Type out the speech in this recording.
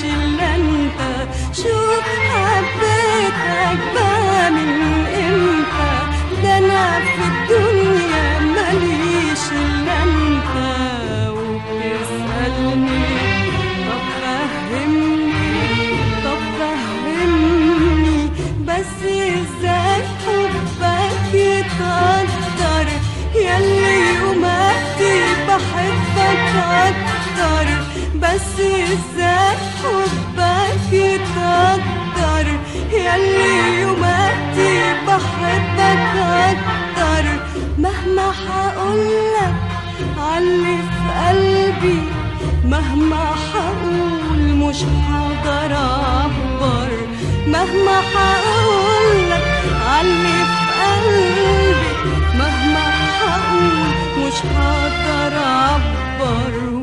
الا انت شوف حبيتك بقى من امتى ده انا في الدنيا ماليش الا انت وبتسألني طب فهمني طب فهمني بس ازاي حبك يتقدر ياللي يوماتي بحبك اكتر بس ازاي حبك يتقدر ياللي يوماتي بحبك اكتر مهما حقولك علي في قلبي مهما حقول مش هقدر اعبر مهما حقولك علي في قلبي مهما حقول مش هقدر اعبر